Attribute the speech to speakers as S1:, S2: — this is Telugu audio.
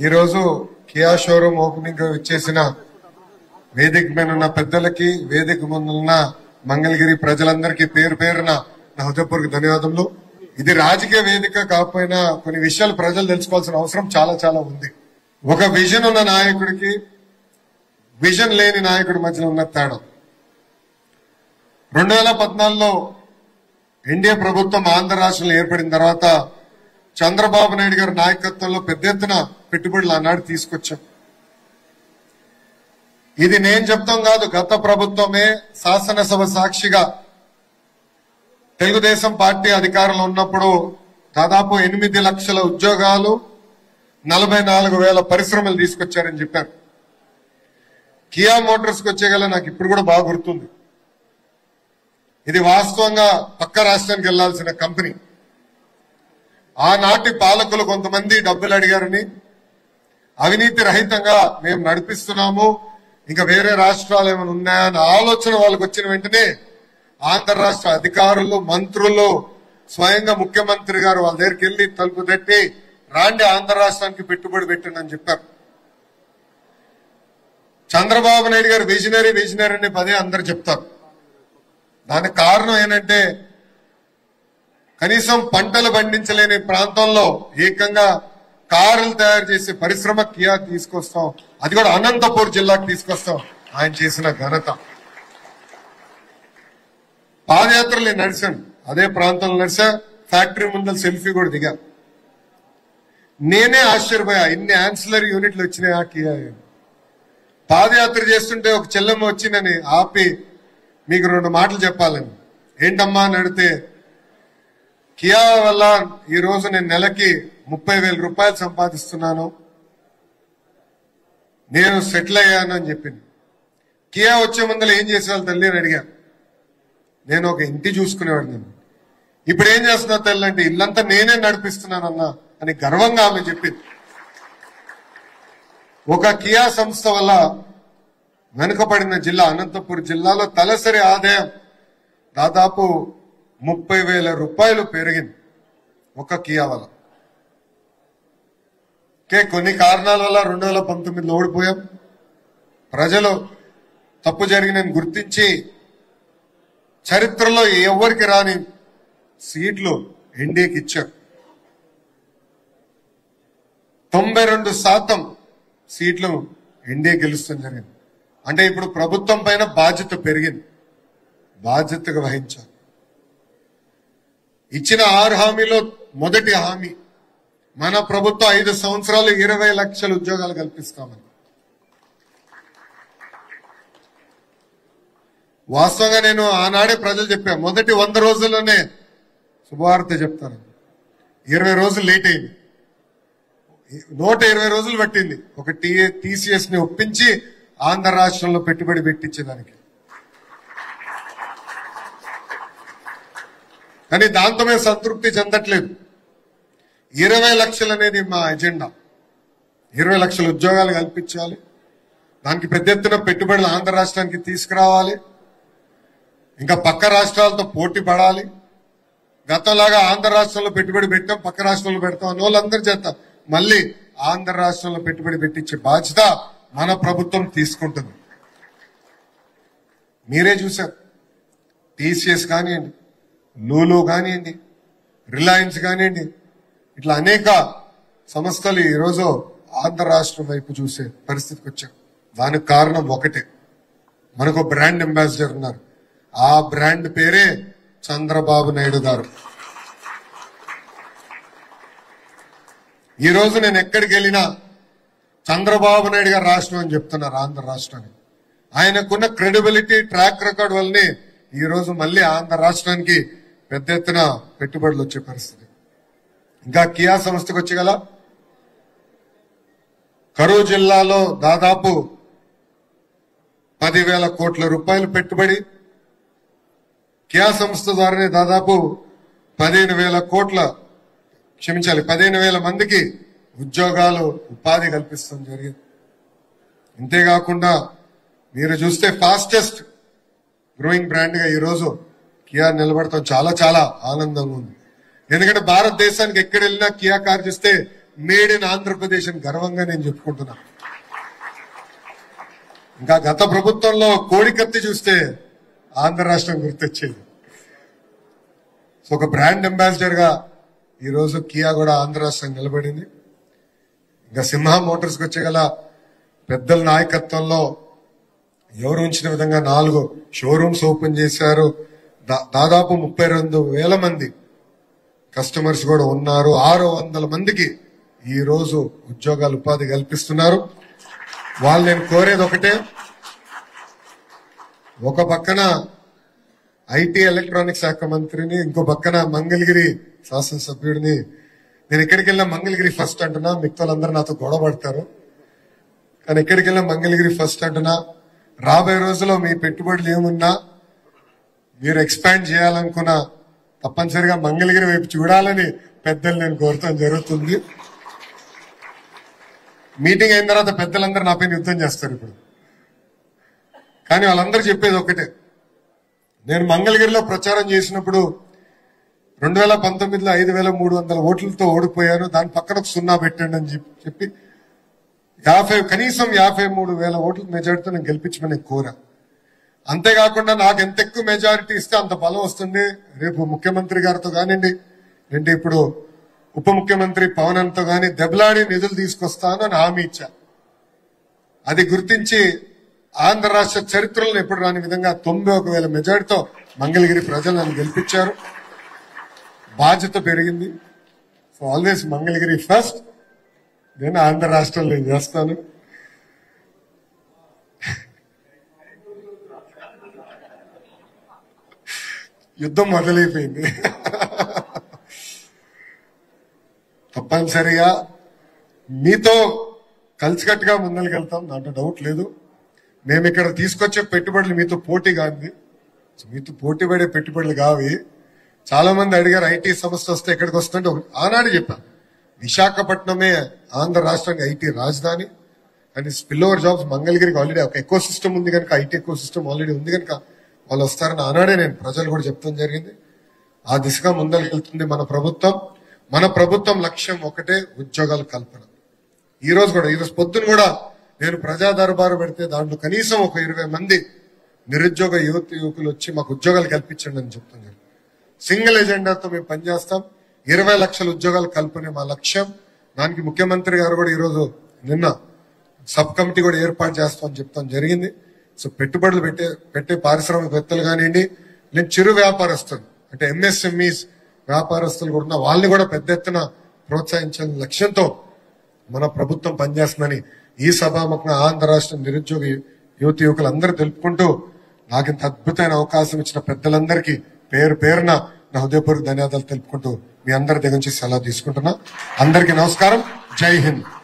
S1: ఈరోజు కియా షోరూమ్ ఓపెనింగ్ ఇచ్చేసిన వేదిక మీద ఉన్న పెద్దలకి వేదిక ముందున్న మంగళగిరి ప్రజలందరికీ పేరు పేరున నా హృదయపూర్వక ధన్యవాదములు ఇది రాజకీయ వేదిక కాకపోయినా కొన్ని విషయాలు ప్రజలు తెలుసుకోవాల్సిన అవసరం చాలా చాలా ఉంది ఒక విజన్ ఉన్న నాయకుడికి విజన్ లేని నాయకుడి మధ్యలో ఉన్న తేడా రెండు వేల పద్నాలుగులో ఎన్డీఏ ప్రభుత్వం ఆంధ్ర రాష్ట్రంలో ఏర్పడిన తర్వాత చంద్రబాబు నాయుడు గారి నాయకత్వంలో పెద్ద ఎత్తున పెట్టుబడులు ఆనాడు తీసుకొచ్చాం ఇది నేను చెప్తాం కాదు గత ప్రభుత్వమే శాసనసభ సాక్షిగా తెలుగుదేశం పార్టీ అధికారంలో ఉన్నప్పుడు దాదాపు ఎనిమిది లక్షల ఉద్యోగాలు నలభై నాలుగు వేల పరిశ్రమలు తీసుకొచ్చారని చెప్పారు కియా మోటార్స్ కి వచ్చేగల నాకు ఇప్పుడు కూడా బాగా గుర్తుంది ఇది వాస్తవంగా పక్క రాష్ట్రానికి వెళ్లాల్సిన కంపెనీ ఆనాటి పాలకులు కొంతమంది డబ్బులు అడిగారని అవినీతి రహితంగా మేము నడిపిస్తున్నాము ఇంకా వేరే రాష్ట్రాలు ఏమైనా ఉన్నాయా అన్న ఆలోచన వాళ్ళకి వచ్చిన వెంటనే ఆంధ్ర రాష్ట్ర అధికారులు మంత్రులు స్వయంగా ముఖ్యమంత్రి గారు వాళ్ళ దగ్గరికి వెళ్లి తలుపు తట్టి రాండి ఆంధ్ర రాష్ట్రానికి పెట్టుబడి పెట్టండి అని చెప్పారు చంద్రబాబు నాయుడు గారు విజనరీ విజనరీ అని పదే అందరు చెప్తారు దానికి కారణం ఏంటంటే కనీసం పంటలు పండించలేని ప్రాంతంలో ఏకంగా కారులు తయారు చేసే పరిశ్రమ కియా తీసుకొస్తాం అది కూడా అనంతపూర్ జిల్లాకు తీసుకొస్తాం ఆయన చేసిన ఘనత పాదయాత్రలు నేను నడిచాను అదే ప్రాంతంలో నడిచా ఫ్యాక్టరీ ముందర సెల్ఫీ కూడా దిగా నేనే ఆశ్చర్యపోయా ఇన్ని ఆన్సిలరీ యూనిట్లు వచ్చినాయి ఆ కియా పాదయాత్ర చేస్తుంటే ఒక చెల్లెమ్మ వచ్చి నన్ను ఆపి మీకు రెండు మాటలు చెప్పాలని ఏంటమ్మా అని అడిగితే కియా వల్ల ఈ రోజు నేను నెలకి ముప్పై వేల రూపాయలు సంపాదిస్తున్నాను నేను సెటిల్ అయ్యాను అని చెప్పింది కియా వచ్చే ముందర ఏం చేసేవాళ్ళు తల్లి అని అడిగా నేను ఒక ఇంటి చూసుకునేవాడు నేను ఇప్పుడు ఏం చేస్తున్నా తల్లి అంటే ఇల్లంతా నేనే నడిపిస్తున్నానన్నా అని గర్వంగా ఆమె చెప్పింది ఒక కియా సంస్థ వల్ల వెనుకబడిన జిల్లా అనంతపురం జిల్లాలో తలసరి ఆదాయం దాదాపు ముప్పై వేల రూపాయలు పెరిగింది ఒక కియా వల్ల ఓకే కొన్ని కారణాల వల్ల రెండు వేల పంతొమ్మిదిలో ఓడిపోయాం ప్రజలు తప్పు జరిగినని గుర్తించి చరిత్రలో ఎవరికి రాని సీట్లు ఎన్డీఏకి ఇచ్చారు తొంభై రెండు శాతం సీట్లు ఎన్డీఏ గెలుస్తాం జరిగింది అంటే ఇప్పుడు ప్రభుత్వం పైన బాధ్యత పెరిగింది బాధ్యతగా వహించాలి ఇచ్చిన ఆరు హామీలో మొదటి హామీ మన ప్రభుత్వం ఐదు సంవత్సరాలు ఇరవై లక్షల ఉద్యోగాలు కల్పిస్తామని వాస్తవంగా నేను ఆనాడే ప్రజలు చెప్పా మొదటి వంద రోజుల్లోనే శుభవార్త చెప్తాను ఇరవై రోజులు లేట్ అయింది నూట ఇరవై రోజులు పట్టింది ఒక టీసీఎస్ ని ఒప్పించి ఆంధ్ర రాష్ట్రంలో పెట్టుబడి పెట్టించేదానికి కానీ దాంతో మేము సంతృప్తి చెందట్లేదు ఇరవై లక్షలు అనేది మా ఎజెండా ఇరవై లక్షల ఉద్యోగాలు కల్పించాలి దానికి పెద్ద ఎత్తున పెట్టుబడులు ఆంధ్ర రాష్ట్రానికి తీసుకురావాలి ఇంకా పక్క రాష్ట్రాలతో పోటీ పడాలి గతంలాగా ఆంధ్ర రాష్ట్రంలో పెట్టుబడి పెట్టాం పక్క రాష్ట్రంలో పెడతాం అని వాళ్ళందరి చేత మళ్ళీ ఆంధ్ర రాష్ట్రంలో పెట్టుబడి పెట్టించే బాధ్యత మన ప్రభుత్వం తీసుకుంటుంది మీరే చూశారు టీసీఎస్ కానివ్వండి లూలు కానివ్వండి రిలయన్స్ కానివ్వండి ఇట్లా అనేక సంస్థలు ఈరోజు ఆంధ్ర రాష్ట్రం వైపు చూసే పరిస్థితికి వచ్చాం దానికి కారణం ఒకటే మనకు బ్రాండ్ అంబాసిడర్ ఉన్నారు ఆ బ్రాండ్ పేరే చంద్రబాబు నాయుడు గారు ఈ రోజు నేను ఎక్కడికి వెళ్ళినా చంద్రబాబు నాయుడు గారు రాష్ట్రం అని చెప్తున్నారు ఆంధ్ర రాష్ట్రానికి ఆయనకున్న క్రెడిబిలిటీ ట్రాక్ రికార్డ్ వల్లనే ఈ రోజు మళ్ళీ ఆంధ్ర రాష్ట్రానికి పెద్ద ఎత్తున పెట్టుబడులు వచ్చే పరిస్థితి ఇంకా కియా సంస్థకు వచ్చగల కరూరు జిల్లాలో దాదాపు పదివేల కోట్ల రూపాయలు పెట్టుబడి కియా సంస్థ ద్వారానే దాదాపు పదిహేను వేల కోట్ల క్షమించాలి పదిహేను వేల మందికి ఉద్యోగాలు ఉపాధి కల్పిస్తాం జరిగింది ఇంతేకాకుండా మీరు చూస్తే ఫాస్టెస్ట్ గ్రోయింగ్ బ్రాండ్ గా ఈరోజు కియా నిలబడతాం చాలా చాలా ఆనందంగా ఉంది ఎందుకంటే భారతదేశానికి ఎక్కడ వెళ్ళినా కియా కార్ చూస్తే మేడ్ ఇన్ ఆంధ్రప్రదేశ్ అని గర్వంగా నేను చెప్పుకుంటున్నా ఇంకా గత ప్రభుత్వంలో కోడికత్తి చూస్తే ఆంధ్ర రాష్ట్రం గుర్తొచ్చేది సో ఒక బ్రాండ్ అంబాసిడర్ గా ఈ రోజు కియా కూడా ఆంధ్ర రాష్ట్రం నిలబడింది ఇంకా సింహ మోటార్స్ కి వచ్చే గల పెద్దల నాయకత్వంలో ఎవరు ఉంచిన విధంగా నాలుగు షోరూమ్స్ ఓపెన్ చేశారు దా- దాదాపు ముప్పై రెండు వేల మంది కస్టమర్స్ కూడా ఉన్నారు ఆరు వందల మందికి ఈ రోజు ఉద్యోగాలు ఉపాధి కల్పిస్తున్నారు వాళ్ళు నేను కోరేది ఒకటే ఒక పక్కన ఐటీ ఎలక్ట్రానిక్ శాఖ మంత్రిని ఇంకో పక్కన మంగళగిరి శాసనసభ్యుడిని నేను ఎక్కడికి వెళ్ళినా మంగళగిరి ఫస్ట్ అంటున్నా మిగతా వాళ్ళందరూ నాతో గొడవ పడతారు కానీ ఎక్కడికి వెళ్ళినా మంగళగిరి ఫస్ట్ అంటున్నా రాబోయే రోజుల్లో మీ పెట్టుబడులు ఏమున్నా మీరు ఎక్స్పాండ్ చేయాలనుకున్న తప్పనిసరిగా మంగళగిరి వైపు చూడాలని పెద్దలు నేను కోరటం జరుగుతుంది మీటింగ్ అయిన తర్వాత పెద్దలందరూ నా పైన యుద్ధం చేస్తారు ఇప్పుడు కానీ వాళ్ళందరూ చెప్పేది ఒకటే నేను మంగళగిరిలో ప్రచారం చేసినప్పుడు రెండు వేల పంతొమ్మిదిలో ఐదు వేల మూడు వందల ఓట్లతో ఓడిపోయాను దాని పక్కన ఒక సున్నా పెట్టండి అని చెప్పి- చెప్పి యాభై కనీసం యాభై మూడు వేల ఓట్ల మెజారిటీతో నేను గెలిపించమని కోరా అంతేకాకుండా నాకు ఎంత ఎక్కువ మెజారిటీ ఇస్తే అంత బలం వస్తుంది రేపు ముఖ్యమంత్రి గారితో కానివ్వండి అంటే ఇప్పుడు ఉప ముఖ్యమంత్రి పవన్తో గాని దెబ్బలాడి నిధులు తీసుకొస్తాను అని హామీ ఇచ్చా అది గుర్తించి ఆంధ్ర రాష్ట్ర చరిత్రలో ఎప్పుడు రాని విధంగా తొంభై ఒక వేల మెజారిటీతో మంగళగిరి ప్రజలు నన్ను గెలిపించారు బాధ్యత పెరిగింది సో ఆల్వేస్ మంగళగిరి ఫస్ట్ నేను ఆంధ్ర రాష్ట్రంలో నేను చేస్తాను యుద్ధం మొదలైపోయింది తప్పనిసరిగా మీతో కలిసికట్టుగా ముందరికెళ్తాం దాంట్లో డౌట్ లేదు మేము ఇక్కడ తీసుకొచ్చే పెట్టుబడులు మీతో పోటీ కాదు మీతో పోటీ పడే పెట్టుబడులు కావి చాలా మంది అడిగారు ఐటీ సంస్థ వస్తే ఎక్కడికి వస్తుంటే ఒక- ఆనాడు చెప్పాను విశాఖపట్నమే ఆంధ్ర రాష్ట్రానికి ఐటీ రాజధాని కానీ స్పిల్ ఓవర్ జాబ్స్ మంగళగిరికి ఆల్రెడీ ఒక ఎకో సిస్టమ్ ఉంది కనుక ఐటీ ఎకో సిస్టమ్ ఆల్రెడీ ఉంది కనుక వాళ్ళు వస్తారని ఆనాడే నేను ప్రజలు కూడా చెప్తాం జరిగింది ఆ దిశగా ముందరికెళ్తుంది మన ప్రభుత్వం మన ప్రభుత్వం లక్ష్యం ఒకటే ఉద్యోగాల కల్పన ఈ రోజు కూడా ఈ రోజు పొద్దున కూడా నేను ప్రజా దర్బారు పెడితే దాంట్లో కనీసం ఒక ఇరవై మంది నిరుద్యోగ యువత యువకులు వచ్చి మాకు ఉద్యోగాలు కల్పించండి అని చెప్తున్నారు సింగిల్ ఎజెండాతో మేము పనిచేస్తాం ఇరవై లక్షల ఉద్యోగాలు కల్పనే మా లక్ష్యం దానికి ముఖ్యమంత్రి గారు కూడా ఈరోజు నిన్న సబ్ కమిటీ కూడా ఏర్పాటు చేస్తామని చెప్తాం జరిగింది సో పెట్టుబడులు పెట్టే పెట్టే పారిశ్రామికవేత్తలు కానివ్వండి నేను చిరు వ్యాపారస్తులు అంటే ఎంఎస్ఎంఈస్ వ్యాపారస్తులు కూడా ఉన్న వాళ్ళని కూడా పెద్ద ఎత్తున ప్రోత్సహించాలని లక్ష్యంతో మన ప్రభుత్వం పనిచేస్తుందని ఈ సభాముఖంగా ఆంధ్ర రాష్ట్ర నిరుద్యోగ యువత యువకులందరూ తెలుపుకుంటూ నాకు ఇంత అద్భుతమైన అవకాశం ఇచ్చిన పెద్దలందరికీ పేరు పేరున నా హృదయపూర్వక ధన్యవాదాలు తెలుపుకుంటూ మీ అందరి దగ్గర నుంచి సెలవు తీసుకుంటున్నా అందరికీ నమస్కారం జై హింద్